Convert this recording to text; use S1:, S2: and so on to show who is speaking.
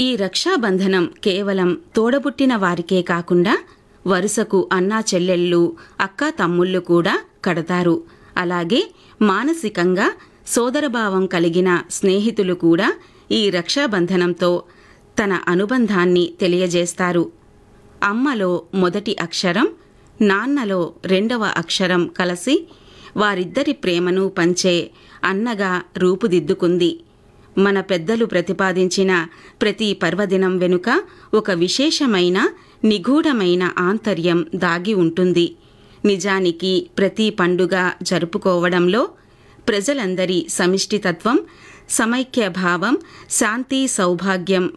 S1: ఈ రక్షాబంధనం కేవలం తోడబుట్టిన వారికే కాకుండా వరుసకు అన్నా చెల్లెళ్ళు అక్కా తమ్ముళ్ళు కూడా కడతారు అలాగే మానసికంగా సోదరభావం కలిగిన స్నేహితులు కూడా ఈ రక్షాబంధనంతో తన అనుబంధాన్ని తెలియజేస్తారు అమ్మలో మొదటి అక్షరం నాన్నలో రెండవ అక్షరం కలిసి వారిద్దరి ప్రేమను పంచే అన్నగా రూపుదిద్దుకుంది మన పెద్దలు ప్రతిపాదించిన ప్రతి పర్వదినం వెనుక ఒక విశేషమైన నిగూఢమైన ఆంతర్యం దాగి ఉంటుంది నిజానికి ప్రతి పండుగ జరుపుకోవడంలో ప్రజలందరి సమిష్టితత్వం సమైక్య భావం శాంతి సౌభాగ్యం